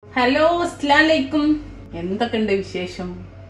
Hello അസ്ലാലൈക്കും എന്തൊക്കെയുണ്ട് വിശേഷം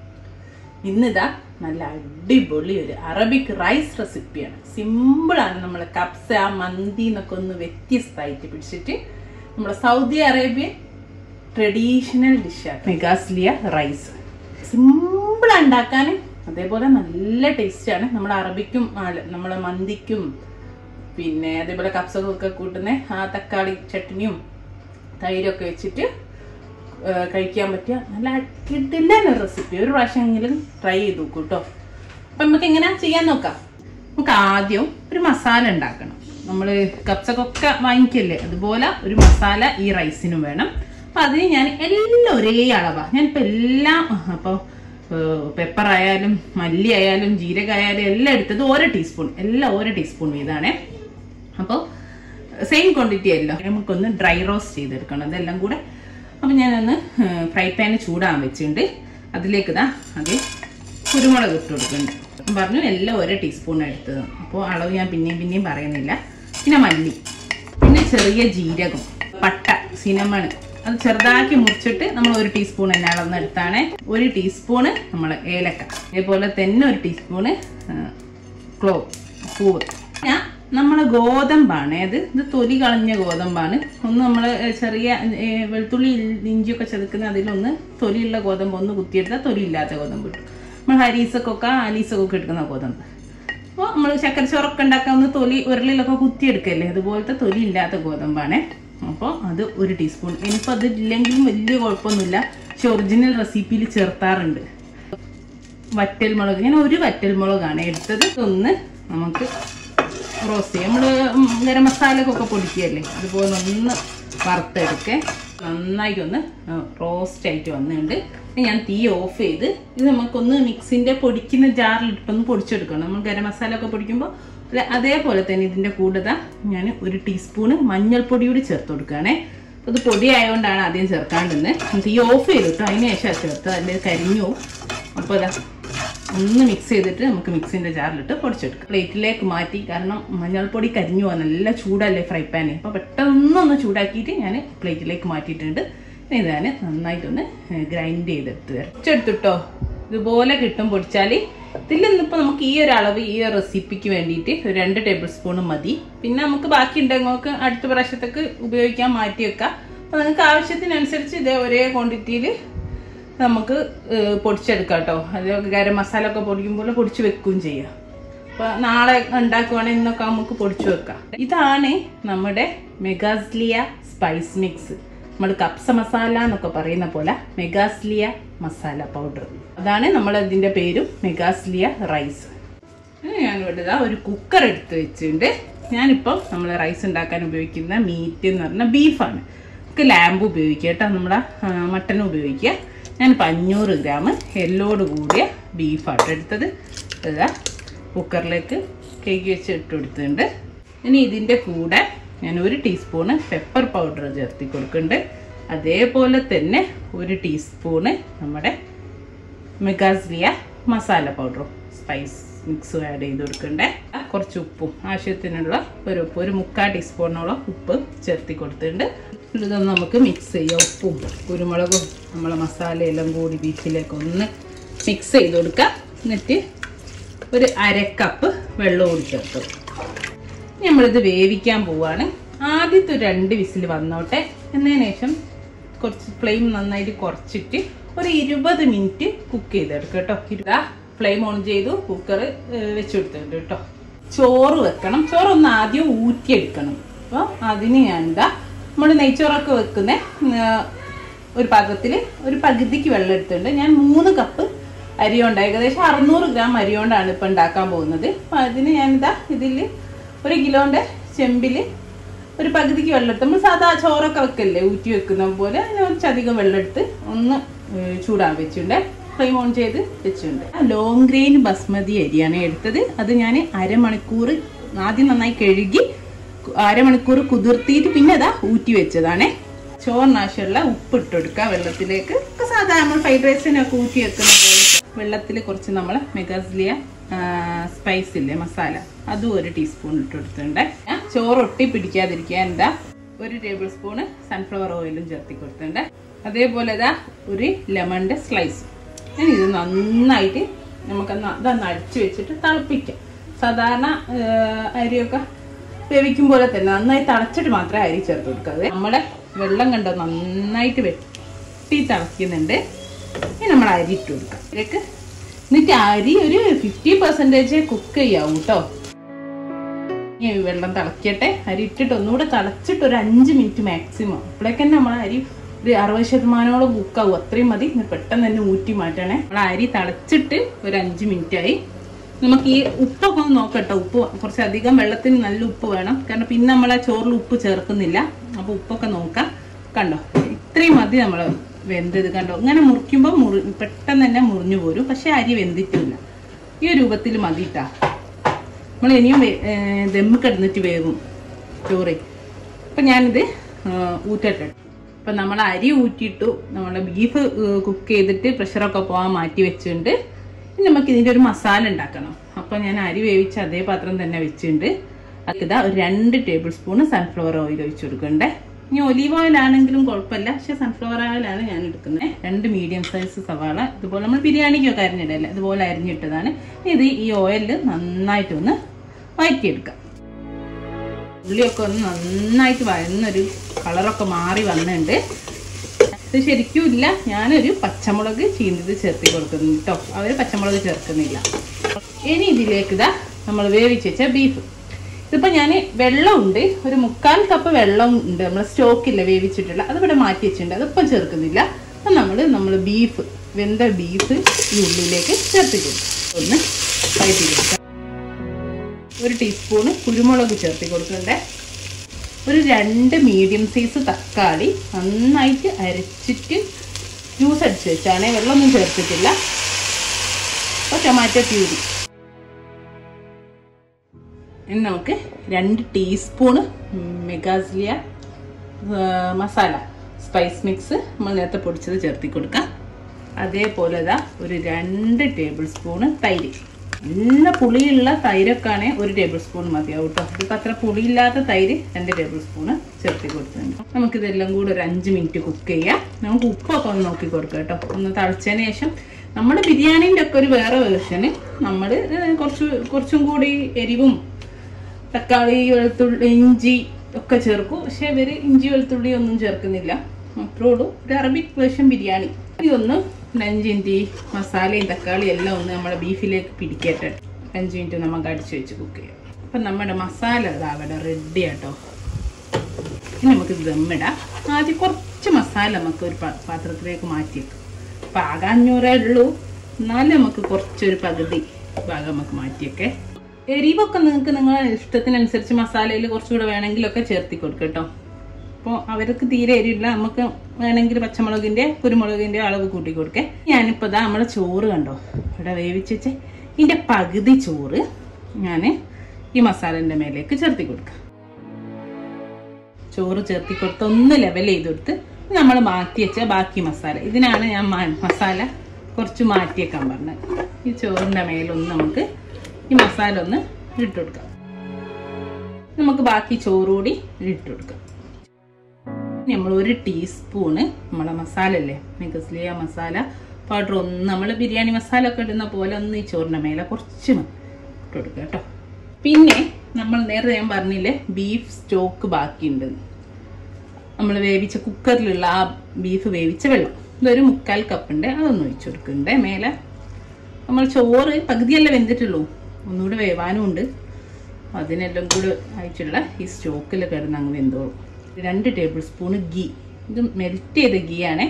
ഇന്നിതാ നല്ല അടിപൊളി ഒരു അറബിക് റൈസ് റെസിപ്പിയാണ് സിമ്പിളാണ് നമ്മളെ കപ്സ മന്തി എന്നൊക്കെ ഒന്ന് വ്യത്യസ്തമായിട്ട് പിടിച്ചിട്ട് നമ്മളെ സൗദി അറേബ്യൻ ട്രഡീഷണൽ ഡിഷാണ് മെഗാസ്ലിയ റൈസ് സിമ്പിൾ ഉണ്ടാക്കാൻ അതേപോലെ നല്ല ടേസ്റ്റാണ് നമ്മുടെ അറബിക്കും ആ- നമ്മളെ മന്തിക്കും പിന്നെ അതേപോലെ കപ്സൊക്കെ കൂട്ടുന്ന ആ തക്കാളി ചട്നിയും തൈരൊക്കെ വെച്ചിട്ട് ആ, കഴിക്കാൻ പറ്റിയ നല്ല കിടിലൻ ഒരു റെസിപ്പി ഒരു പ്രാവശ്യമെങ്കിലും ട്രൈ ചെയ്ത് നോക്കൂ കേട്ടോ അപ്പം നമുക്ക് എങ്ങനെയാ ചെയ്യാൻ നോക്കാം നമുക്ക് ആദ്യം ഒരു മസാല ഉണ്ടാക്കണം നമ്മൾ കപ്സക്കൊക്കെ വാങ്ങിക്കല്ലേ അതുപോലെ ഒരു മസാല ഈ റൈസിനും വേണം അപ്പം അതിന് ഞാൻ എല്ലാം ഒരേ അളവാ ഞാനിപ്പോൾ എല്ലാം അപ്പോൾ പെപ്പർ ആയാലും മല്ലി ആയാലും ജീരകമായാലും എല്ലാം എടുത്തത് ഓരോ ടീസ്പൂൺ എല്ലാം ഓരോ ടീസ്പൂൺ വീതമാണേ അപ്പോൾ സെയിം ക്വാണ്ടിറ്റി അല്ലോ നമുക്കൊന്ന് ഡ്രൈ റോസ്റ്റ് ചെയ്തെടുക്കണം അതെല്ലാം കൂടെ അപ്പം ഞാനൊന്ന് ഫ്രൈ പാന് ചൂടാൻ വെച്ചിട്ടുണ്ട് അതിലേക്ക് ഇതാ അത് കുരുമുളക് ഇട്ട് കൊടുക്കുന്നുണ്ട് ഞാൻ പറഞ്ഞു എല്ലാം ഒരേ ടീസ്പൂൺ എടുത്തത് അപ്പോൾ അളവ് ഞാൻ പിന്നെയും പിന്നെയും പറയുന്നില്ല പിന്നെ മല്ലി പിന്നെ ചെറിയ ജീരകം പട്ട സിനമൺ അത് ചെറുതാക്കി മുറിച്ചിട്ട് നമ്മൾ ഒരു ടീസ്പൂൺ തന്നെ അളന്നെടുത്താണ് ഒരു ടീസ്പൂണ് നമ്മൾ ഏലക്ക അതേപോലെ തന്നെ ഒരു ടീസ്പൂണ് ക്ലോ പൂവ് ഞാൻ നമ്മളെ ഗോതമ്പാണ് അത് ഇത് തൊലി കളഞ്ഞ ഗോതമ്പാണ് ഒന്ന് നമ്മൾ ചെറിയ ഏ, വെളുത്തുള്ളി ഇഞ്ചിയൊക്കെ ചെതുക്കുന്ന അതിലൊന്ന് തൊലിയുള്ള ഗോതമ്പ് ഒന്ന് കുത്തിയെടുത്താൽ തൊലി ഇല്ലാത്ത ഗോതമ്പ് കിട്ടും നമ്മൾ ഹരീസക്കൊക്കെ ആലീസൊക്കെ എടുക്കുന്ന ഗോതമ്പ് അപ്പോൾ നമ്മൾ ചക്കരച്ചോറൊക്കെ ഉണ്ടാക്കാൻ ഒന്ന് തൊലി ഉരുളിലൊക്കെ കുത്തിയെടുക്കല്ലേ അതുപോലത്തെ തൊലി ഇല്ലാത്ത ഗോതമ്പാണ് അപ്പോൾ അത് ഒരു ടീസ്പൂൺ ഇനിയിപ്പോൾ അത് ഇല്ലെങ്കിലും വലിയ കുഴപ്പമൊന്നുമില്ല പക്ഷെ ഒറിജിനൽ റെസിപ്പിയിൽ ചേർത്താറുണ്ട് വറ്റൽമുളക് ഞാൻ ഒരു വറ്റൽമുളകാണ് എടുത്തത് ഒന്ന് നമുക്ക് റോസ്റ്റ് ചെയ്യാം നമ്മൾ ഗരം മസാലക്കൊക്കെ പൊടിക്കുകയല്ലേ അതുപോലെ ഒന്ന് വറുത്തെടുക്കെ നന്നായിട്ടൊന്ന് റോസ്റ്റ് ആയിട്ട് വന്നിട്ടുണ്ട് ഇനി ഞാൻ തീ ഓഫ് ചെയ്ത് ഇത് നമുക്കൊന്ന് മിക്സിൻ്റെ പൊടിക്കുന്ന ജാറിലിട്ടൊന്ന് പൊടിച്ചെടുക്കണം നമ്മൾ ഗരം മസാല ഒക്കെ പൊടിക്കുമ്പോൾ അല്ല അതേപോലെ തന്നെ ഇതിൻ്റെ കൂടെ ഞാൻ ഒരു ടീസ്പൂണ് മഞ്ഞൾപ്പൊടി കൂടി ചേർത്ത് കൊടുക്കുകയാണേ അപ്പോൾ ഇത് പൊടി ആയതുകൊണ്ടാണ് ആദ്യം ചേർക്കാണ്ടിരുന്നത് തീ ഓഫ് ചെയ്തു കേട്ടോ അതിന് ശേഷം ചേർത്ത് അതിൻ്റെ കരിഞ്ഞു അപ്പോൾ ഇതാ ഒന്ന് മിക്സ് ചെയ്തിട്ട് നമുക്ക് മിക്സിൻ്റെ ജാറിലിട്ട് പൊടിച്ചെടുക്കാം പ്ലേറ്റിലേക്ക് മാറ്റി കാരണം മഞ്ഞൾപ്പൊടി കരിഞ്ഞു പോകാൻ നല്ല ചൂടല്ലേ ഫ്രൈ പാന് അപ്പോൾ പെട്ടെന്നൊന്ന് ചൂടാക്കിയിട്ട് ഞാൻ പ്ലേറ്റിലേക്ക് മാറ്റിയിട്ടുണ്ട് ഇനി ഞാൻ നന്നായിട്ടൊന്ന് ഗ്രൈൻഡ് ചെയ്തെടുത്ത് തരാം പൊടിച്ചെടുത്തിട്ടോ ഇതുപോലെ കിട്ടും പൊടിച്ചാൽ ഇതിൽ നിന്നിപ്പോൾ നമുക്ക് ഈ ഒരു അളവ് ഈ ഒരു റെസിപ്പിക്ക് വേണ്ടിയിട്ട് ഒരു രണ്ട് ടേബിൾ സ്പൂൺ മതി പിന്നെ നമുക്ക് ബാക്കി ഉണ്ടെങ്കിൽ അടുത്ത പ്രാവശ്യത്തേക്ക് ഉപയോഗിക്കാൻ മാറ്റി വെക്കാം അപ്പോൾ നിങ്ങൾക്ക് ആവശ്യത്തിനനുസരിച്ച് ഇതേ ഒരേ ക്വാണ്ടിറ്റിയിൽ നമുക്ക് ഏഹ്, പൊടിച്ചെടുക്കാം കേട്ടോ അത് ഗരം മസാല ഒക്കെ പൊടിക്കുമ്പോൾ പൊടിച്ച് വെക്കുകയും ചെയ്യാം അപ്പോൾ നാളെ ഉണ്ടാക്കുവാണെങ്കിൽ ഇന്നൊക്കെ നമുക്ക് പൊടിച്ചു വെക്കാം ഇതാണ് നമ്മുടെ മെഗാസ്ലിയ സ്പൈസ് മിക്സ് നമ്മൾ കപ്സ മസാല എന്നൊക്കെ പറയുന്ന പോലെ മെഗാസ്ലിയ മസാല പൗഡർ അതാണ് നമ്മൾ ഇതിൻ്റെ പേരും മെഗാസ്ലിയ റൈസ് ഞാനിവിടെ ഇതാ ഒരു കുക്കർ എടുത്ത് വെച്ചിട്ടുണ്ട് ഞാനിപ്പം നമ്മൾ റൈസ് ഉണ്ടാക്കാൻ ഉപയോഗിക്കുന്ന മീറ്റ് എന്ന് പറഞ്ഞാൽ ബീഫാണ് നമുക്ക് ലാമ്പ് ഉപയോഗിക്കുക കേട്ടോ നമ്മളെ മട്ടൻ ഉപയോഗിക്കുക ഞാനിപ്പോൾ അഞ്ഞൂറ് ഗ്രാം എല്ലോട് കൂടിയ ബീഫാട്ടോ എടുത്തത് ഇതാ കുക്കറിലേക്ക് കേക്ക് വെച്ച് ഇട്ട് കൊടുത്തിട്ടുണ്ട് ഇനി ഇതിൻ്റെ കൂടെ ഞാൻ ഒരു ടീസ്പൂണ് പെപ്പർ പൗഡർ ചേർത്തി കൊടുക്കുന്നുണ്ട് അതേപോലെ തന്നെ ഒരു ടീസ്പൂണ് നമ്മുടെ മെഗാസ്ലിയ മസാല പൗഡറും സ്പൈസ് മിക്സും ആഡ് ചെയ്ത് കൊടുക്കണ്ടേ കുറച്ച് ഉപ്പും ആവശ്യത്തിനുള്ള ഒരു ഉപ്പ് ഒരു മുക്കാൽ ടീസ്പൂണോളം ഉപ്പ് ചേർത്തി കൊടുത്തിട്ടുണ്ട് ഇതൊന്ന് നമുക്ക് മിക്സ് ചെയ്യാം ഉപ്പും കുരുമുളകും നമ്മളെ മസാലയെല്ലാം കൂടി ബീഫിലേക്ക് ഒന്ന് മിക്സ് ചെയ്ത് കൊടുക്കാം എന്നിട്ട് ഒരു അര കപ്പ് വെള്ളം കൂടി ചേർത്ത് നമ്മളിത് വേവിക്കാൻ പോവാണ് ആദ്യത്തെ ഒരു രണ്ട് വിസിൽ വന്നോട്ടെ എന്നതിന് ശേഷം കുറച്ച് ഫ്ലെയിം നന്നായിട്ട് കുറച്ചിട്ട് ഒരു ഇരുപത് മിനിറ്റ് കുക്ക് ചെയ്തെടുക്കുക കേട്ടോ ഇരുപതാ ഫ്ലെയിം ഓൺ ചെയ്തു കുക്കർ വെച്ച് കൊടുത്തിട്ടുണ്ട് കേട്ടോ ചോറ് വെക്കണം ചോറൊന്ന് ആദ്യം ഊറ്റിയെടുക്കണം അപ്പോൾ അതിന് ഞാൻ എന്താ നമ്മൾ നെയ്ച്ചോറൊക്കെ വെക്കുന്ന ഒരു പാത്രത്തിൽ ഒരു പകുതിക്ക് വെള്ളം എടുത്തിട്ടുണ്ട് ഞാൻ മൂന്ന് കപ്പ് അരിയുണ്ട് ഏകദേശം അറുന്നൂറ് ഗ്രാം അരിയോണ്ടാണ് ഇപ്പം ഉണ്ടാക്കാൻ പോകുന്നത് അപ്പം അതിന് ഞാനിതാ ഇതിൽ ഒരു കിലോൻ്റെ ചെമ്പിൽ ഒരു പകുതിക്ക് വെള്ളം എടുത്ത് നമ്മൾ സാധാ ചോറൊക്കെ വെക്കല്ലേ ഊറ്റി വെക്കുന്ന പോലെ അതിന് കുറച്ചധികം വെള്ളം എടുത്ത് ഒന്ന് ഏഹ് ചൂടാൻ വെച്ചിട്ടുണ്ട് ഫ്ലെയിം ഓൺ ചെയ്ത് വെച്ചിട്ടുണ്ട് ലോങ് ഗ്രെയിൻ ബസ്മതി അരിയാണ് എടുത്തത് അത് ഞാൻ അരമണിക്കൂർ ആദ്യം നന്നായി കഴുകി കു- അരമണിക്കൂർ കുതിർത്തിയിട്ട് പിന്നെ അതാ ഊറ്റി വെച്ചതാണേ ചോറിനാവശ്യമുള്ള ഉപ്പ് ഇട്ട് കൊടുക്കുക വെള്ളത്തിലേക്ക് ഒക്കെ സാധാ നമ്മൾ ഫ്രൈഡ് റൈസിനൊക്കെ ഊറ്റി വെക്കുന്ന പോലെ വെള്ളത്തിൽ കുറച്ച് നമ്മൾ മെഗാസ്ലിയ സ്പൈസ് ഇല്ലേ മസാല അതും ഒരു ടീസ്പൂൺ ഇട്ട് കൊടുത്തിട്ടുണ്ട് ഞാൻ ചോറ് ഒട്ടി പിടിക്കാതിരിക്കാൻ എന്താ ഒരു ടേബിൾ സ്പൂണ് സൺഫ്ലവർ ഓയിലും ചേർത്തി കൊടുത്തിട്ടുണ്ട് അതേപോലെ ഇതാ ഒരു ലെമണിൻ്റെ സ്ലൈസ് ഇനി ഇത് നന്നായിട്ട് നമുക്ക് ഇതൊന്ന് അടിച്ചു വെച്ചിട്ട് തിളപ്പിക്കാം സാധാരണ ആ, അരിയൊക്കെ വേവിക്കും പോലെ തന്നെ നന്നായി തിളച്ചിട്ട് മാത്രമേ അരി ചേർത്ത് കൊടുക്കാതെ നമ്മുടെ വെള്ളം കണ്ടോ നന്നായിട്ട് വെട്ടി തിളയ്ക്കുന്നുണ്ട് ഇനി നമ്മൾ അരി ഇട്ട് കൊടുക്കാം ഇതിലേക്ക് എന്നിട്ട് അരി ഒരു ഫിഫ്റ്റി പെർസെൻറ്റേജ് കുക്ക് ചെയ്യാവും കേട്ടോ ഇനി ഈ വെള്ളം തിളക്കട്ടെ അരി ഇട്ടിട്ട് ഒന്നുകൂടെ തിളച്ചിട്ട് ഒരു അഞ്ച് മിനിറ്റ് മാക്സിമം അപ്പോഴേക്ക് തന്നെ നമ്മൾ അരി ഒരു അറുപത് ശതമാനോളം കുക്കാവും അത്രയും മതി ഇന്ന് പെട്ടെന്ന് തന്നെ ഊറ്റി മാറ്റണേ നമ്മൾ അരി തിളച്ചിട്ട് ഒരു അഞ്ച് മിനിറ്റ് ആയി നമുക്ക് ഈ ഉപ്പൊക്കെ ഒന്ന് നോക്കട്ടോ ഉപ്പ് കുറച്ചധികം വെള്ളത്തിന് നല്ല ഉപ്പ് വേണം കാരണം പിന്നെ നമ്മൾ ആ ചോറിൽ ഉപ്പ് ചേർക്കുന്നില്ല അപ്പോൾ ഉപ്പൊക്കെ നോക്കാം കണ്ടോ ഇത്രയും മതി നമ്മൾ വെന്തത് കണ്ടോ ഇങ്ങനെ മുറിക്കുമ്പോൾ മുറി പെട്ടെന്ന് തന്നെ മുറിഞ്ഞു പോരും പക്ഷെ അരി വെന്തിട്ടില്ല ഈ ഒരു രൂപത്തിൽ മതിട്ടാ നമ്മൾ ഇനിയും വേ- ഏ, ദമ്മ് കിടന്നിട്ട് വേവും ചോറ് അപ്പം ഞാനിത് ആ, ഊറ്റട്ടെ അപ്പം നമ്മൾ അരി ഊറ്റിയിട്ടു നമ്മുടെ ബീഫ് കുക്ക് ചെയ്തിട്ട് പ്രഷറൊക്കെ പോകാൻ മാറ്റി വെച്ചിട്ടുണ്ട് ഇനി നമുക്ക് ഇതിൻ്റെ ഒരു മസാല ഉണ്ടാക്കണം അപ്പം ഞാൻ അരി വേവിച്ച അതേ പാത്രം തന്നെ വെച്ചിട്ടുണ്ട് അതിതാ ഒരു രണ്ട് ടേബിൾ സ്പൂൺ സൺഫ്ലവർ ഓയിൽ ഒഴിച്ചു കൊടുക്കണ്ടേ ഇനി ഒലീവ് ഓയിൽ ആണെങ്കിലും കുഴപ്പമില്ല പക്ഷെ സൺഫ്ലവർ ഓയിലാണ് ഞാൻ എടുക്കുന്നത് രണ്ട് മീഡിയം സൈസ് സവാള ഇതുപോലെ നമ്മൾ ബിരിയാണിക്കൊക്കെ അരിഞ്ഞിടല്ലേ ഇതുപോലെ അരിഞ്ഞിട്ടതാണ് ഇത് ഈ ഓയിലിൽ നന്നായിട്ട് ഒന്ന് വഴറ്റിയെടുക്കാം ഉള്ളിയൊക്കെ ഒന്ന് നന്നായിട്ട് വഴന്നൊരു കളറൊക്കെ മാറി വന്നിട്ടുണ്ട് ഇത് ശരിക്കും ഇല്ല ഞാനൊരു പച്ചമുളക് ചീന്തത് ചേർത്തി കൊടുക്കുന്നു കേട്ടോ അവർ പച്ചമുളക് ചേർക്കുന്നില്ല ഇനി ഇതിലേക്ക് ഇതാ നമ്മൾ വേവിച്ച് വെച്ച ബീഫ് ഇതിപ്പോൾ ഞാൻ വെള്ളമുണ്ട് ഒരു മുക്കാൽ കപ്പ് വെള്ളം ഉണ്ട് നമ്മൾ സ്റ്റോക്കില്ല വേവിച്ചിട്ടുള്ള അത് ഇവിടെ മാറ്റി വെച്ചിട്ടുണ്ട് അതിപ്പം ചേർക്കുന്നില്ല അപ്പം നമ്മൾ നമ്മൾ ബീഫ് വെന്ത ബീഫ് ഈ ഉള്ളിലേക്ക് ചേർത്ത് കൊടുക്കും ഒന്ന് വഴറ്റി കൊടുക്കാം ഒരു ടീസ്പൂണ് കുരുമുളക് ചേർത്ത് കൊടുക്കണ്ടേ ഒരു രണ്ട് മീഡിയം സൈസ് തക്കാളി നന്നായിട്ട് അരച്ചിട്ട് ജ്യൂസ് അടിച്ച് വെച്ചാണ് വെള്ളമൊന്നും ചേർത്തിട്ടില്ല അപ്പോൾ ടൊമാറ്റോ പ്യൂരി ഇനി നമുക്ക് രണ്ട് ടീസ്പൂണ് മെഗാസ്ലിയ മസാല സ്പൈസ് മിക്സ് നമ്മൾ നേരത്തെ പൊടിച്ചത് ചേർത്തി കൊടുക്കാം അതേപോലെ ഇതാ ഒരു രണ്ട് ടേബിൾ സ്പൂണ് തൈര് നല്ല പുളിയുള്ള തൈരൊക്കെയാണ് ഒരു ടേബിൾ സ്പൂൺ മതിയാവും കേട്ടോ ഇതിപ്പോൾ അത്ര പുളിയില്ലാത്ത തൈര് രണ്ട് ടേബിൾ സ്പൂണ് ചേർത്തി കൊടുത്തിട്ടുണ്ട് നമുക്കിതെല്ലാം കൂടെ ഒരു അഞ്ച് മിനിറ്റ് കുക്ക് ചെയ്യാം നമുക്ക് ഉപ്പൊക്കെ ഒന്ന് നോക്കി കൊടുക്കാം കേട്ടോ ഒന്ന് തളിച്ചതിന് ശേഷം നമ്മുടെ ബിരിയാണീൻ്റെ ഒക്കെ ഒരു വേറെ വേർഷന് നമ്മൾ കുറച്ച് കുറച്ചും കൂടി എരിവും തക്കാളി വെളുത്തുള്ളി ഇഞ്ചി ഒക്കെ ചേർക്കും പക്ഷെ ഇവര് ഇഞ്ചി വെളുത്തുള്ളി ഒന്നും ചേർക്കുന്നില്ല അത്രേ ഉള്ളൂ ഒരു അറബിക് വേർഷൻ ബിരിയാണി ഇതൊന്ന് ഒരു അഞ്ച് മിനിറ്റ് ഈ മസാലയും തക്കാളിയും എല്ലാം ഒന്ന് നമ്മുടെ ബീഫിലേക്ക് പിടിക്കട്ടെ അഞ്ച് മിനിറ്റ് നമുക്ക് അടിച്ചു വെച്ച് കുക്ക് ചെയ്യാം അപ്പം നമ്മുടെ മസാല ഇതാ അവിടെ റെഡി ആട്ടോ ഇനി നമുക്ക് ദമ്മിടാം ആദ്യം കുറച്ച് മസാല നമുക്ക് ഒരു പാ- പാത്രത്തിലേക്ക് മാറ്റി വെക്കാം പാകം അഞ്ഞൂറേ ഉള്ളൂ എന്നാലും നമുക്ക് കുറച്ചൊരു പകുതി ഭാഗം നമുക്ക് മാറ്റിയൊക്കെ എരിവൊക്കെ നിങ്ങൾക്ക് നിങ്ങളുടെ ഇഷ്ടത്തിനനുസരിച്ച് മസാലയിൽ കുറച്ചുകൂടെ വേണമെങ്കിലൊക്കെ ചേർത്തി കൊടുക്കുക കേട്ടോ അപ്പോൾ അവർക്ക് തീരെ എരിവില്ല നമുക്ക് വേണമെങ്കിൽ പച്ചമുളകിൻ്റെ കുരുമുളകിൻ്റെ അളവ് കൂട്ടി കൊടുക്കേ ഞാനിപ്പോൾ ഇതാ നമ്മളെ ചോറ് കണ്ടോ ഇവിടെ വേവിച്ച് വെച്ച് ഇതിൻ്റെ പകുതി ചോറ് ഞാൻ ഈ മസാലേൻ്റെ മേലേക്ക് ചേർത്തി കൊടുക്കാം ചോറ് ചേർത്തി കൊടുത്ത് ഒന്ന് ലെവൽ ചെയ്ത് കൊടുത്ത് നമ്മൾ മാറ്റി വെച്ച ബാക്കി മസാല ഇതിനാണ് ഞാൻ മാ- മസാല കുറച്ച് മാറ്റിയേക്കാൻ പറഞ്ഞത് ഈ ചോറിൻ്റെ മേലൊന്ന് നമുക്ക് ഈ മസാല ഒന്ന് ഇട്ട് കൊടുക്കാം നമുക്ക് ബാക്കി ചോറ് കൂടി ഇട്ട് കൊടുക്കാം ഇനി നമ്മൾ ഒരു ടീസ്പൂണ് നമ്മളെ മസാല അല്ലേ മികസ്ലിയ മസാല പൗഡർ ഒന്ന് നമ്മൾ ബിരിയാണി മസാല ഒക്കെ ഇടുന്ന പോലെ ഒന്ന് ഈ ചോറിൻ്റെ മേലെ കുറച്ച് മ- ഇട്ട് കൊടുക്കുക കേട്ടോ പിന്നെ നമ്മൾ നേരത്തെ ഞാൻ പറഞ്ഞില്ലേ ബീഫ് സ്റ്റോക്ക് ബാക്കിയുണ്ട് നമ്മൾ വേവിച്ച കുക്കറിലുള്ള ആ ബീഫ് വേവിച്ച വെള്ളം ഇതൊരു മുക്കാൽ കപ്പ് ഉണ്ട് അതൊന്ന് ഒഴിച്ചു കൊടുക്കുന്നുണ്ട് മേലെ നമ്മൾ ചോറ് പകുതിയല്ലേ വെന്തിട്ടുള്ളൂ ഒന്നുകൂടെ വേവാനും ഉണ്ട് അതിനെല്ലാം കൂടെ ആയിട്ടുള്ള ഈ സ്റ്റോക്കിൽ കിടന്ന് അങ്ങ് വെന്തോളും രണ്ട് ടേബിൾ സ്പൂണ് ഗീ ഇത് മെൽറ്റ് ചെയ്ത ഗീ ആണേ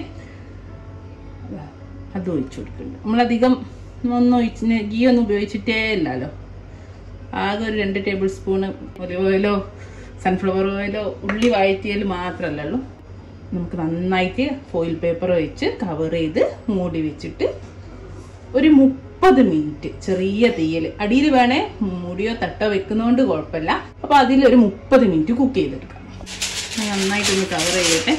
അത് ഒഴിച്ചു കൊടുക്കുന്നുണ്ട് നമ്മളധികം ഒന്നും ഒഴിച്ച് ഗീ ഒന്നും ഉപയോഗിച്ചിട്ടേ ഇല്ലല്ലോ ആകെ ഒരു രണ്ട് ടേബിൾ സ്പൂണ് ഒലിവ് ഓയിലോ സൺഫ്ലവർ ഓയിലോ ഉള്ളി വഴറ്റിയാൽ മാത്രമല്ല ഉള്ളൂ നമുക്ക് നന്നായിട്ട് ഫോയിൽ പേപ്പർ വെച്ച് കവർ ചെയ്ത് മൂടി വെച്ചിട്ട് ഒരു മുപ്പത് മിനിറ്റ് ചെറിയ തീയിൽ അടിയിൽ വേണേ മുടിയോ തട്ടോ വെക്കുന്നതുകൊണ്ട് കുഴപ്പമില്ല അപ്പോൾ അതിലൊരു മുപ്പത് മിനിറ്റ് കുക്ക് ചെയ്തെടുക്കാം നന്നായിട്ടൊന്ന് കവർ ചെയ്യട്ടെ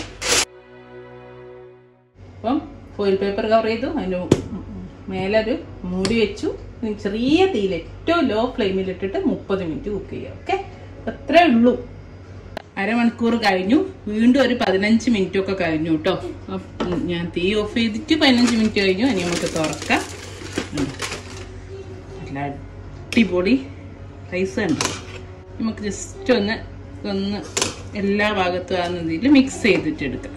അപ്പം ഫോയിൽ പേപ്പർ കവർ ചെയ്തു അതിന് മേലെ ഒരു മൂടി വെച്ചു ഇനി ചെറിയ തീയിൽ ഏറ്റവും ലോ ഫ്ലെയിമിൽ ഇട്ടിട്ട് മുപ്പത് മിനിറ്റ് കുക്ക് ചെയ്യാം ഓക്കെ അത്രേ ഉള്ളൂ അരമണിക്കൂർ കഴിഞ്ഞു വീണ്ടും ഒരു പതിനഞ്ച് മിനിറ്റ് ഒക്കെ കഴിഞ്ഞു കേട്ടോ അപ്പം ഞാൻ തീ ഓഫ് ചെയ്തിട്ട് പതിനഞ്ച് മിനിറ്റ് കഴിഞ്ഞു ഇനി നമുക്ക് തുറക്കാം ഉം. നല്ല അടിപൊളി റൈസ് ഉണ്ട് നമുക്ക് ജസ്റ്റ് ഒന്ന് ഒന്ന് എല്ലാ ഭാഗത്തും ആകുന്ന രീതിയിൽ മിക്സ് ചെയ്തിട്ട് എടുക്കാം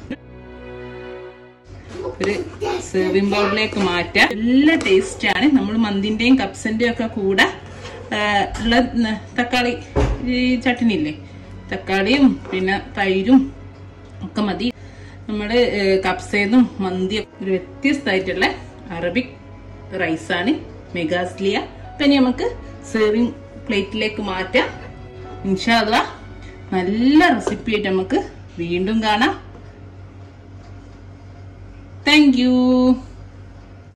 ഒരു സെർവിങ് ബൗളിലേക്ക് മാറ്റാം നല്ല ടേസ്റ്റ് ആണ് നമ്മൾ മന്തിന്റെയും കപ്സിന്റെയും ഒക്കെ കൂടെ ആ, ഉള്ള ന- തക്കാളി ഈ ചട്നി ഇല്ലേ തക്കാളിയും പിന്നെ തൈരും ഒക്കെ മതി നമ്മുടെ കപ്സേന്നും മന്തിയും ഒരു വ്യത്യസ്തമായിട്ടുള്ള അറബിക് റൈസാണ് മെഗാസ്ലിയ അപ്പൊ ഇനി നമുക്ക് സെർവിങ് പ്ലേറ്റിലേക്ക് മാറ്റാം ഇൻഷാല്ല നല്ല റെസിപ്പി ആയിട്ട് നമുക്ക് വീണ്ടും കാണാം താങ്ക് യു